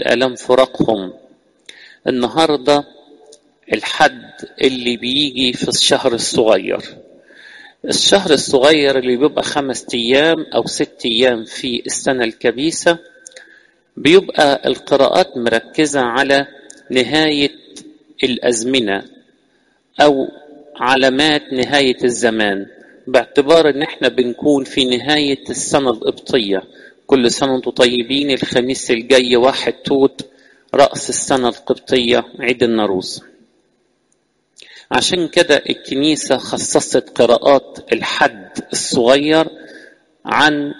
آلام فراقهم النهاردة الحد اللي بيجي في الشهر الصغير الشهر الصغير اللي بيبقى خمس أيام أو ست أيام في السنة الكبيسة بيبقى القراءات مركزة على نهاية الأزمنة أو علامات نهاية الزمان باعتبار ان احنا بنكون في نهاية السنة القبطية كل سنة وانتم طيبين الخميس الجاي واحد توت رأس السنة القبطية عيد الناروز عشان كده الكنيسة خصصت قراءات الحد الصغير عن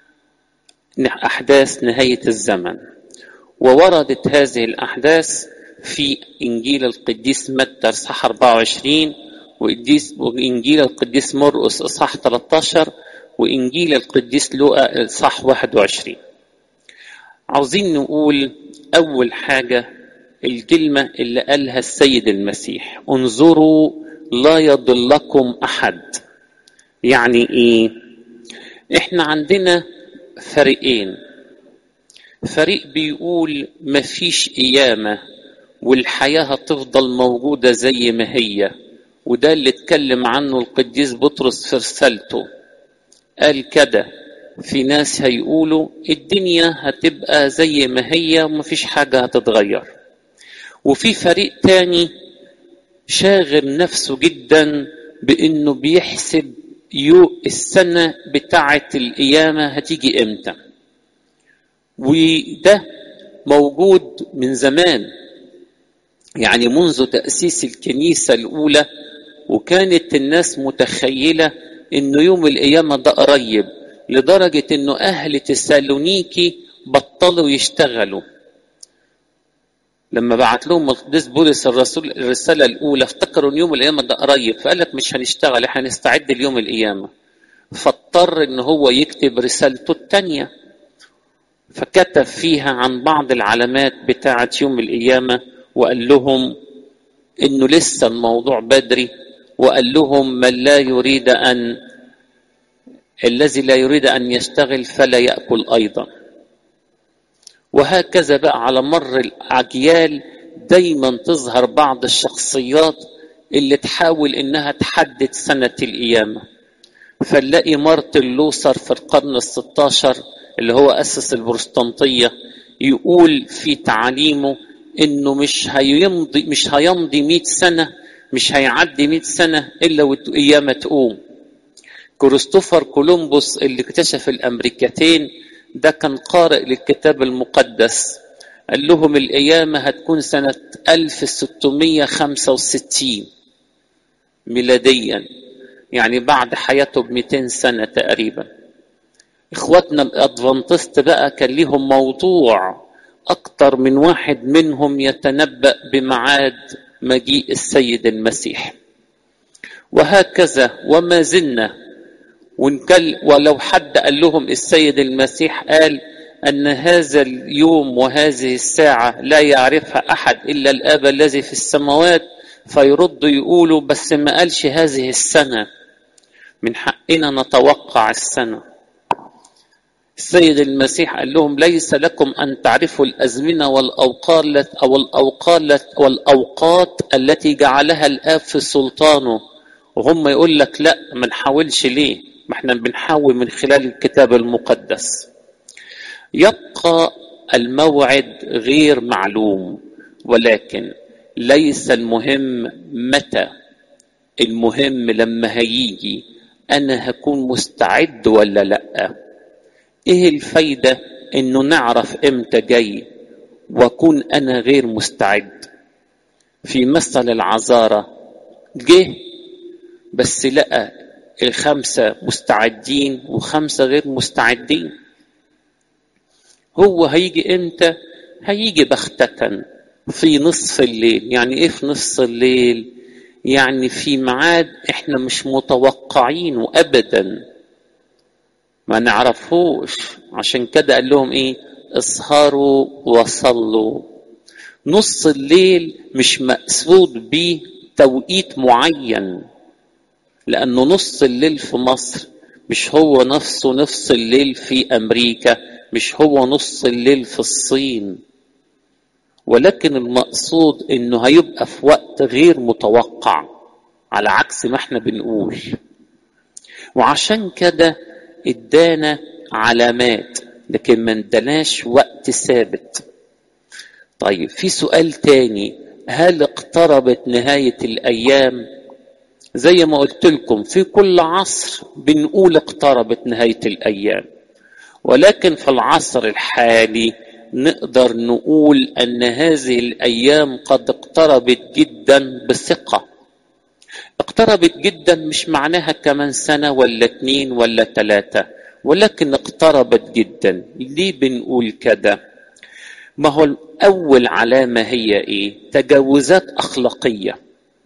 أحداث نهاية الزمن ووردت هذه الأحداث في إنجيل القديس متى إصحاح 24 وإنجيل القديس مرقس إصحاح 13 وإنجيل القديس لوقا إصحاح 21 عاوزين نقول أول حاجة الكلمة اللي قالها السيد المسيح انظروا لا يضلكم أحد يعني إيه إحنا عندنا فريقين فريق بيقول مفيش قيامة والحياة هتفضل موجودة زي ما هي وده اللي اتكلم عنه القديس بطرس في رسالته قال كده في ناس هيقولوا الدنيا هتبقى زي ما هي ومفيش حاجة هتتغير وفي فريق تاني شاغل نفسه جدا بانه بيحسب يو السنة بتاعة القيامة هتيجي امتى وده موجود من زمان يعني منذ تأسيس الكنيسة الأولى وكانت الناس متخيلة إنه يوم القيامة ده قريب لدرجة إنه أهل تسالونيكي بطلوا يشتغلوا لما بعت لهم القديس بولس الرسول الرسالة الأولى افتكروا إن يوم القيامة ده قريب فقال لك مش هنشتغل احنا هنستعد ليوم القيامة فاضطر إن هو يكتب رسالته الثانية فكتب فيها عن بعض العلامات بتاعة يوم القيامة وقال لهم إنه لسه الموضوع بدري وقال لهم من لا يريد أن الذي لا يريد أن يشتغل فلا يأكل أيضا وهكذا بقى على مر الأجيال دايما تظهر بعض الشخصيات اللي تحاول إنها تحدد سنة القيامة فنلاقي مارتن لوثر في القرن الستاشر اللي هو أسس البروتستانتية يقول في تعاليمه إنه مش هيمضي مش هيمضي 100 سنة مش هيعدي 100 سنة إلا والقيامة تقوم كريستوفر كولومبوس اللي اكتشف الأمريكتين ده كان قارئ للكتاب المقدس قال لهم القيامة هتكون سنة 1665 ميلاديا يعني بعد حياته ب 200 سنة تقريبا اخواتنا الادفانتست بقى كان ليهم موضوع اكتر من واحد منهم يتنبأ بمعاد مجيء السيد المسيح وهكذا وما زلنا ونكل ولو حد قال لهم السيد المسيح قال أن هذا اليوم وهذه الساعة لا يعرفها أحد إلا الآب الذي في السماوات فيردوا يقولوا بس ما قالش هذه السنة من حقنا نتوقع السنة السيد المسيح قال لهم ليس لكم أن تعرفوا الأزمنة والأوقات أو الأوقات والأوقات التي جعلها الآب في سلطانه وهم يقول لك لا ما نحاولش ليه ما احنا بنحاول من خلال الكتاب المقدس يبقى الموعد غير معلوم ولكن ليس المهم متى المهم لما هيجي انا هكون مستعد ولا لا ايه الفايده انه نعرف امتى جاي واكون انا غير مستعد في مثل العذاره جه بس لقى الخمسه مستعدين وخمسه غير مستعدين هو هيجي امتى هيجي بختة في نصف الليل يعني ايه في نصف الليل يعني في ميعاد احنا مش متوقعينه ابدا ما نعرفوش عشان كده قال لهم ايه اسهروا وصلوا نص الليل مش مقصود بيه توقيت معين لانه نص الليل في مصر مش هو نفسه نص الليل في امريكا مش هو نص الليل في الصين ولكن المقصود انه هيبقى في وقت غير متوقع على عكس ما احنا بنقول وعشان كده ادانا علامات لكن ما اداناش وقت ثابت طيب في سؤال تاني هل اقتربت نهاية الأيام زي ما قلت لكم في كل عصر بنقول اقتربت نهاية الأيام ولكن في العصر الحالي نقدر نقول أن هذه الأيام قد اقتربت جدا بثقة اقتربت جدا مش معناها كمان سنة ولا اتنين ولا تلاتة ولكن اقتربت جدا ليه بنقول كده ما هو أول علامة هي إيه تجاوزات أخلاقية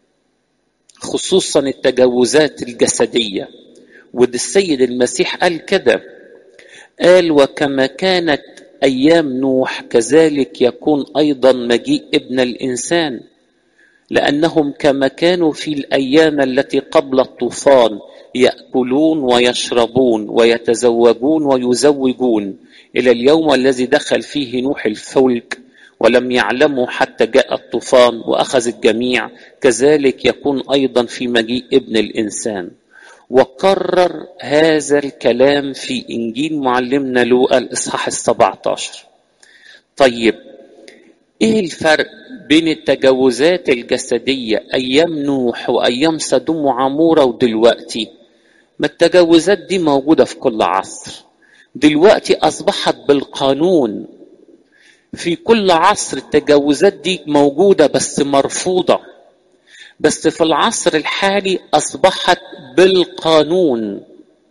خصوصا التجاوزات الجسدية وده السيد المسيح قال كده قال وكما كانت أيام نوح كذلك يكون أيضا مجيء ابن الإنسان لأنهم كما كانوا في الأيام التي قبل الطوفان يأكلون ويشربون ويتزوجون ويزوجون إلى اليوم الذي دخل فيه نوح الفلك ولم يعلموا حتى جاء الطوفان وأخذ الجميع كذلك يكون أيضا في مجيء ابن الإنسان وكرر هذا الكلام في إنجيل معلمنا لوقا الإصحاح السبعة عشر طيب إيه الفرق بين التجاوزات الجسدية أيام نوح وأيام سدوم وعمورة ودلوقتي ما التجاوزات دي موجودة في كل عصر دلوقتي أصبحت بالقانون في كل عصر التجاوزات دي موجودة بس مرفوضة بس في العصر الحالي أصبحت بالقانون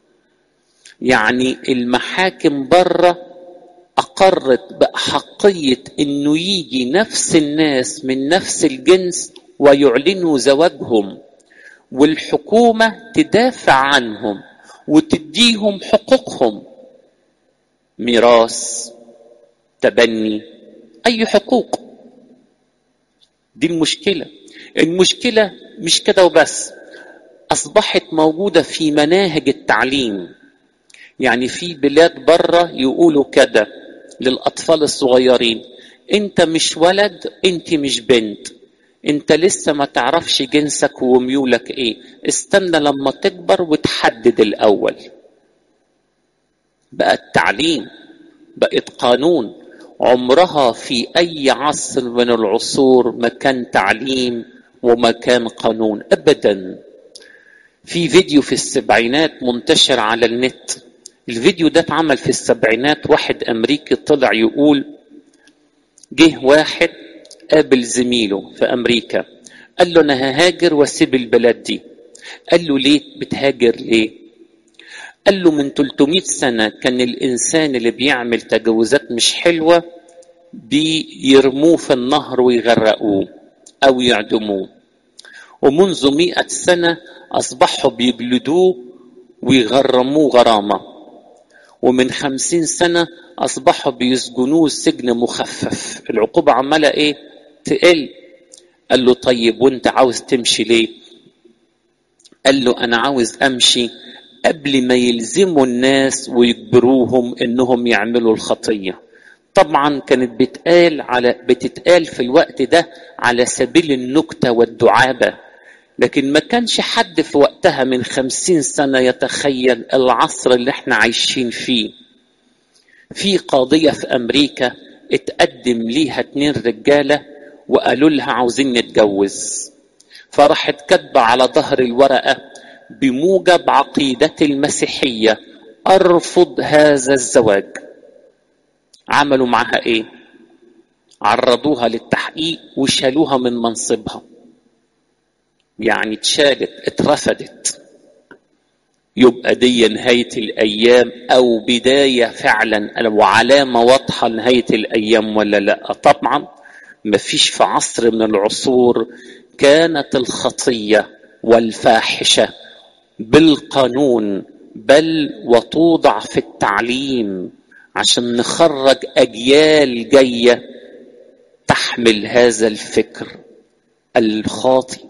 يعني المحاكم بره أقرت بأحقية إنه يجي نفس الناس من نفس الجنس ويعلنوا زواجهم والحكومة تدافع عنهم وتديهم حقوقهم ميراث تبني أي حقوق دي المشكلة المشكلة مش كده وبس أصبحت موجودة في مناهج التعليم يعني في بلاد بره يقولوا كده للأطفال الصغيرين أنت مش ولد أنت مش بنت أنت لسه ما تعرفش جنسك وميولك إيه استنى لما تكبر وتحدد الأول بقى التعليم بقت قانون عمرها في أي عصر من العصور ما كان تعليم وما كان قانون أبدا في فيديو في السبعينات منتشر على النت الفيديو ده اتعمل في السبعينات واحد أمريكي طلع يقول جه واحد قابل زميله في أمريكا قال له أنا ههاجر واسيب البلد دي قال له ليه بتهاجر ليه قال له من 300 سنة كان الإنسان اللي بيعمل تجاوزات مش حلوة بيرموه في النهر ويغرقوه أو يعدموه ومنذ مئة سنة أصبحوا بيجلدوه ويغرموه غرامة ومن خمسين سنة أصبحوا بيسجنوه سجن مخفف العقوبة عمالة إيه تقل قال له طيب وانت عاوز تمشي ليه قال له أنا عاوز أمشي قبل ما يلزموا الناس ويجبروهم انهم يعملوا الخطيه طبعا كانت بتقال على بتتقال في الوقت ده على سبيل النكته والدعابه لكن ما كانش حد في وقتها من خمسين سنة يتخيل العصر اللي احنا عايشين فيه في قاضية في أمريكا اتقدم ليها اتنين رجالة وقالوا لها عاوزين نتجوز فراحت كاتبة على ظهر الورقة بموجب عقيدتي المسيحية أرفض هذا الزواج عملوا معها إيه؟ عرضوها للتحقيق وشالوها من منصبها يعني اتشالت اترفدت يبقى دي نهاية الأيام أو بداية فعلا وعلامة واضحة لنهاية الأيام ولا لا طبعا مفيش في عصر من العصور كانت الخطية والفاحشة بالقانون بل وتوضع في التعليم عشان نخرج اجيال جايه تحمل هذا الفكر الخاطئ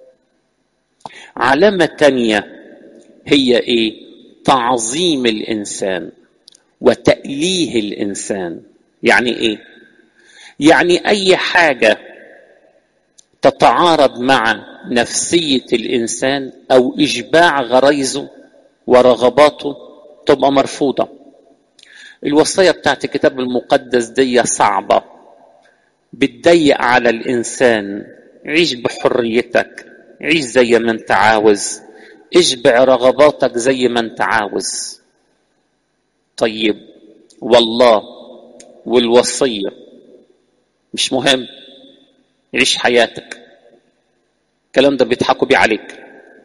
علامه تانيه هي ايه تعظيم الانسان وتاليه الانسان يعني ايه يعني اي حاجه تتعارض مع نفسيه الانسان او اشباع غرايزه ورغباته تبقى مرفوضه الوصيه بتاعت الكتاب المقدس دي صعبه بتضيق على الانسان عيش بحريتك عيش زي ما انت عاوز اشبع رغباتك زي ما انت عاوز طيب والله والوصيه مش مهم عيش حياتك الكلام ده بيضحكوا بيه عليك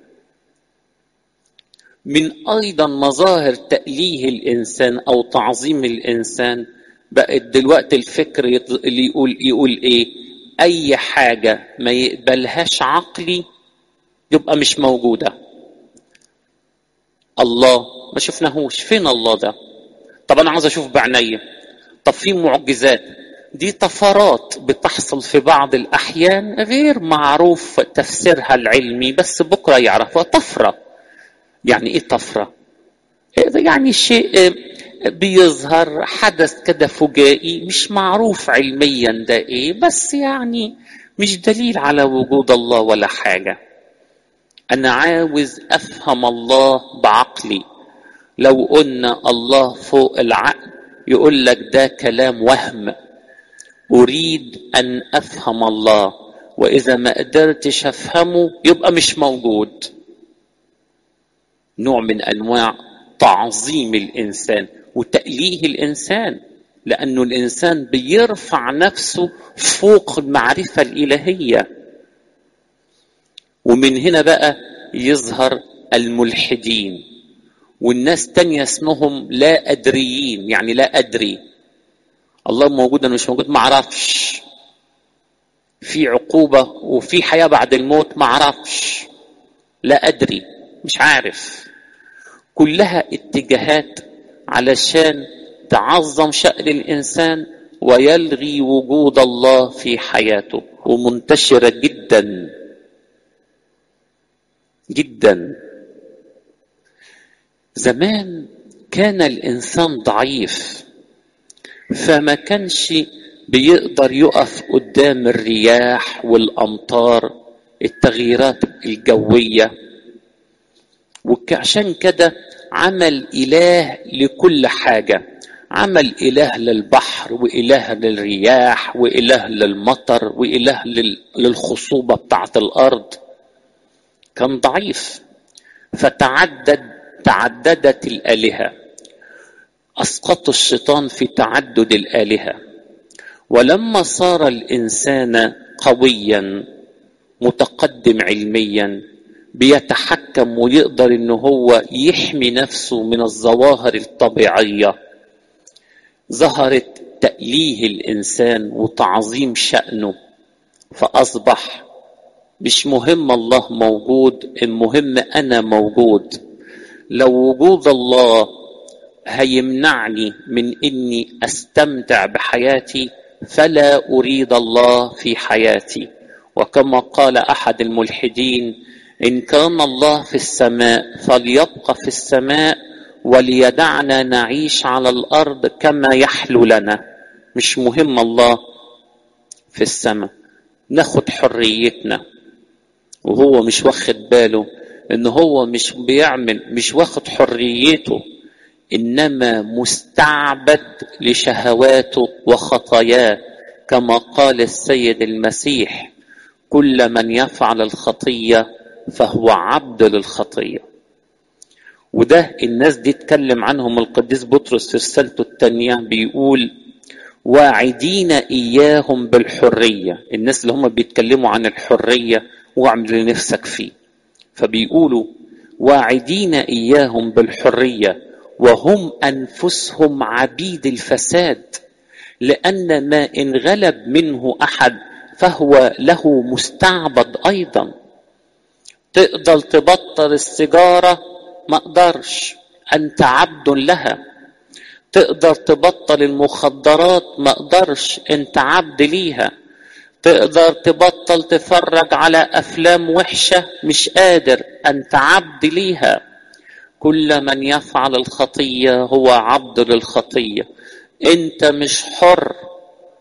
من ايضا مظاهر تأليه الانسان او تعظيم الانسان بقت دلوقتي الفكر اللي يقول يقول ايه اي حاجه ما يقبلهاش عقلي يبقى مش موجوده الله ما شفناهوش فين الله ده طب انا عاوز اشوف بعينيا طب في معجزات دي طفرات بتحصل في بعض الاحيان غير معروف تفسيرها العلمي بس بكره يعرفها طفره يعني ايه طفره يعني شيء بيظهر حدث كده فجائي مش معروف علميا ده ايه بس يعني مش دليل على وجود الله ولا حاجه انا عاوز افهم الله بعقلي لو قلنا الله فوق العقل يقول لك ده كلام وهم اريد ان افهم الله واذا ما قدرتش افهمه يبقى مش موجود نوع من انواع تعظيم الانسان وتأليه الانسان لانه الانسان بيرفع نفسه فوق المعرفه الالهيه ومن هنا بقى يظهر الملحدين والناس تانية اسمهم لا أدريين يعني لا أدري الله موجود أنا مش موجود ما أعرفش في عقوبة وفي حياة بعد الموت ما أعرفش لا أدري مش عارف كلها اتجاهات علشان تعظم شأن الإنسان ويلغي وجود الله في حياته ومنتشرة جدا جدا زمان كان الانسان ضعيف فما كانش بيقدر يقف قدام الرياح والامطار التغييرات الجويه وعشان كده عمل اله لكل حاجه عمل اله للبحر واله للرياح واله للمطر واله للخصوبه بتاعت الارض كان ضعيف فتعدد تعددت الآلهة أسقطوا الشيطان في تعدد الآلهة ولما صار الإنسان قويا متقدم علميا بيتحكم ويقدر ان هو يحمي نفسه من الظواهر الطبيعيه ظهرت تأليه الإنسان وتعظيم شأنه فأصبح مش مهم الله موجود المهم أنا موجود لو وجود الله هيمنعني من اني استمتع بحياتي فلا اريد الله في حياتي وكما قال احد الملحدين ان كان الله في السماء فليبقى في السماء وليدعنا نعيش على الارض كما يحلو لنا مش مهم الله في السماء ناخد حريتنا وهو مش واخد باله ان هو مش بيعمل مش واخد حريته انما مستعبد لشهواته وخطاياه كما قال السيد المسيح كل من يفعل الخطيه فهو عبد للخطيه وده الناس دي اتكلم عنهم القديس بطرس في رسالته الثانيه بيقول واعدين اياهم بالحريه الناس اللي هم بيتكلموا عن الحريه واعمل اللي نفسك فيه فبيقولوا واعدين اياهم بالحريه وهم انفسهم عبيد الفساد لان ما ان غلب منه احد فهو له مستعبد ايضا تقدر تبطل السيجاره ما اقدرش انت عبد لها تقدر تبطل المخدرات ما اقدرش انت عبد ليها تقدر تبطل تتفرج على افلام وحشه مش قادر انت عبد ليها كل من يفعل الخطيه هو عبد للخطيه انت مش حر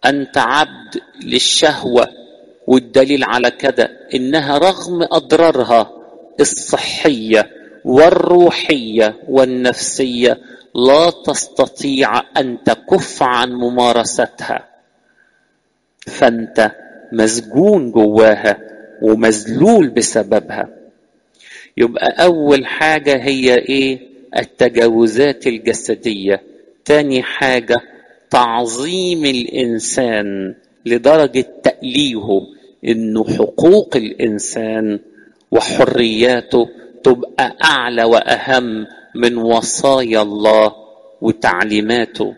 انت عبد للشهوه والدليل على كده انها رغم اضرارها الصحيه والروحيه والنفسيه لا تستطيع ان تكف عن ممارستها فانت مسجون جواها ومذلول بسببها يبقى اول حاجه هي ايه التجاوزات الجسديه تاني حاجه تعظيم الانسان لدرجه تاليهه انه حقوق الانسان وحرياته تبقى اعلى واهم من وصايا الله وتعليماته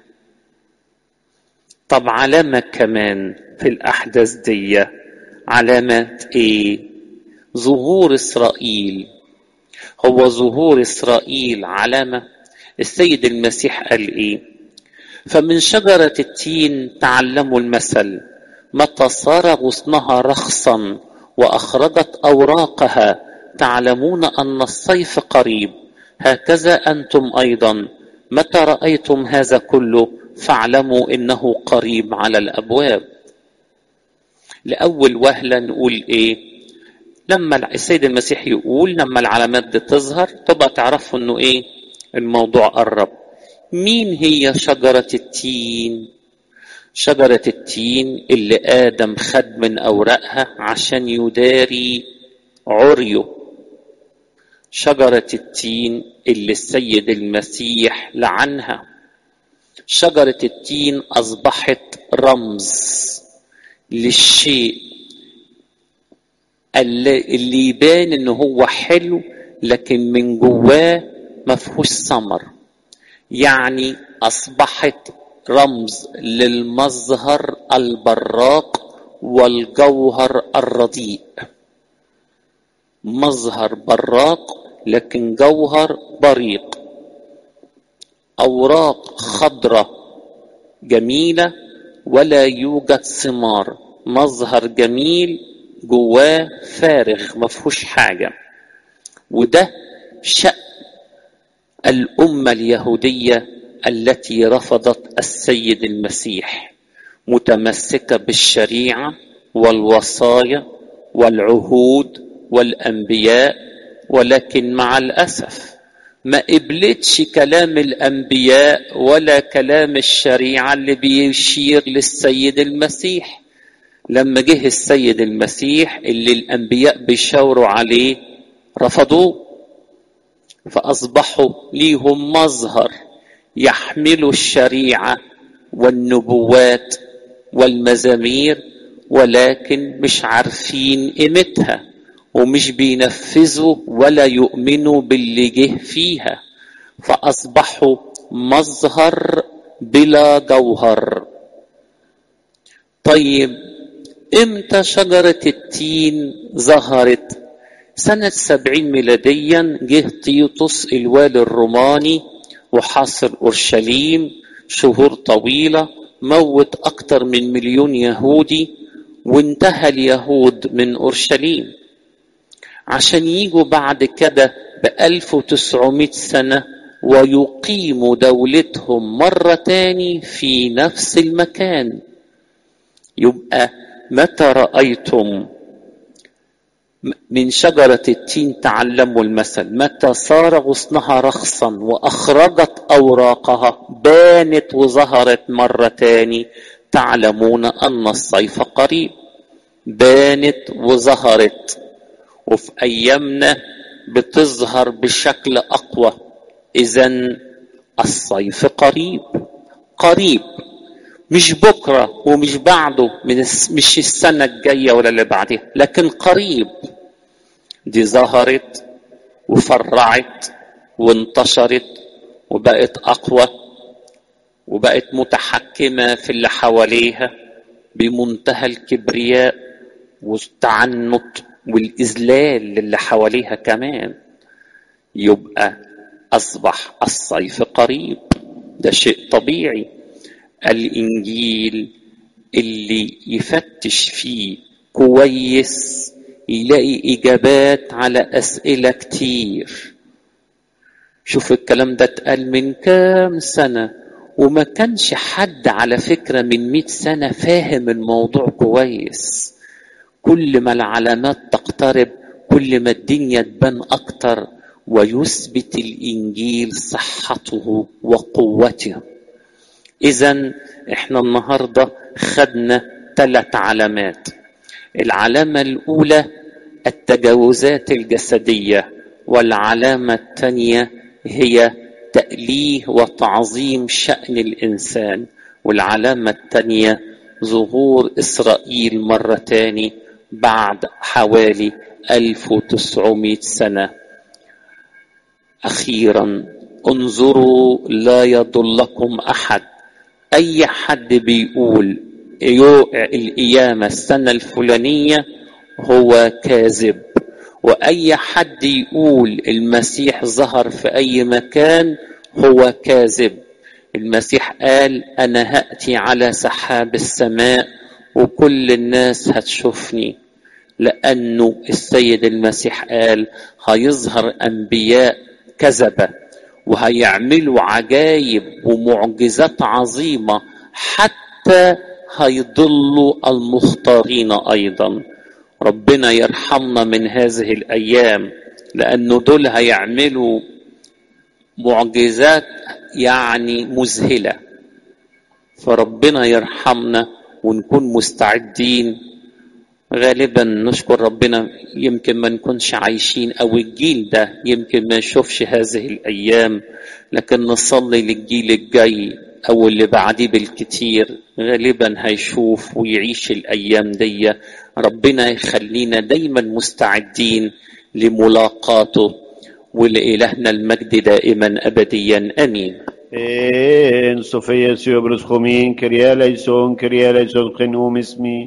طب علامه كمان في الاحداث دي علامات ايه ظهور اسرائيل هو ظهور اسرائيل علامه السيد المسيح قال ايه فمن شجره التين تعلموا المثل متى صار غصنها رخصا واخرجت اوراقها تعلمون ان الصيف قريب هكذا انتم ايضا متى رايتم هذا كله فاعلموا انه قريب على الابواب لاول وهله نقول ايه لما السيد المسيح يقول لما العلامات دي تظهر تبقى تعرفوا انه ايه الموضوع قرب مين هي شجره التين شجره التين اللي ادم خد من اوراقها عشان يداري عريه شجره التين اللي السيد المسيح لعنها شجره التين اصبحت رمز للشيء اللي يبان ان هو حلو لكن من جواه ما فيهوش ثمر يعني اصبحت رمز للمظهر البراق والجوهر الرديء مظهر براق لكن جوهر بريق اوراق خضراء جميله ولا يوجد ثمار مظهر جميل جواه فارغ ما فيهوش حاجه وده شأن الامه اليهوديه التي رفضت السيد المسيح متمسكه بالشريعه والوصايا والعهود والانبياء ولكن مع الاسف ما قبلتش كلام الانبياء ولا كلام الشريعه اللي بيشير للسيد المسيح لما جه السيد المسيح اللي الانبياء بيشاوروا عليه رفضوه فاصبحوا ليهم مظهر يحملوا الشريعه والنبوات والمزامير ولكن مش عارفين قيمتها ومش بينفذوا ولا يؤمنوا باللي جه فيها فاصبحوا مظهر بلا جوهر طيب امتى شجرة التين ظهرت سنة سبعين ميلاديا جه تيوتوس الوالي الروماني وحاصر أورشليم شهور طويلة موت أكتر من مليون يهودي وانتهى اليهود من أورشليم عشان يجوا بعد كده بألف وتسعمائة سنة ويقيموا دولتهم مرة تاني في نفس المكان يبقى متى رأيتم من شجرة التين تعلموا المثل متى صار غصنها رخصا وأخرجت أوراقها بانت وظهرت مرة تاني تعلمون أن الصيف قريب بانت وظهرت وفي أيامنا بتظهر بشكل أقوى إذا الصيف قريب قريب مش بكرة ومش بعده من مش السنة الجاية ولا اللي بعدها لكن قريب دي ظهرت وفرعت وانتشرت وبقت أقوى وبقت متحكمة في اللي حواليها بمنتهى الكبرياء والتعنت والإذلال للي حواليها كمان يبقى أصبح الصيف قريب ده شيء طبيعي الإنجيل اللي يفتش فيه كويس يلاقي إجابات على أسئلة كتير شوف الكلام ده اتقال من كام سنة وما كانش حد على فكرة من مئة سنة فاهم الموضوع كويس كل ما العلامات تقترب كل ما الدنيا تبان أكتر ويثبت الإنجيل صحته وقوته إذا إحنا النهاردة خدنا ثلاث علامات العلامة الأولى التجاوزات الجسدية والعلامة الثانية هي تأليه وتعظيم شأن الإنسان والعلامة الثانية ظهور إسرائيل مرة تاني بعد حوالي 1900 سنة أخيرا انظروا لا يضلكم أحد أي حد بيقول القيامة السنة الفلانية هو كاذب وأي حد يقول المسيح ظهر في أي مكان هو كاذب المسيح قال أنا هأتي على سحاب السماء وكل الناس هتشوفني لأنه السيد المسيح قال هيظهر أنبياء كذبة وهيعملوا عجائب ومعجزات عظيمة حتى هيضلوا المختارين أيضا ربنا يرحمنا من هذه الأيام لأنه دول هيعملوا معجزات يعني مذهلة فربنا يرحمنا ونكون مستعدين غالبا نشكر ربنا يمكن ما نكونش عايشين او الجيل ده يمكن ما يشوفش هذه الايام لكن نصلي للجيل الجاي او اللي بعديه بالكتير غالبا هيشوف ويعيش الايام دي ربنا يخلينا دايما مستعدين لملاقاته ولإلهنا المجد دائما ابديا امين En Sofía Siobros Jomin, quería la ison, quería la ison, genum ismi.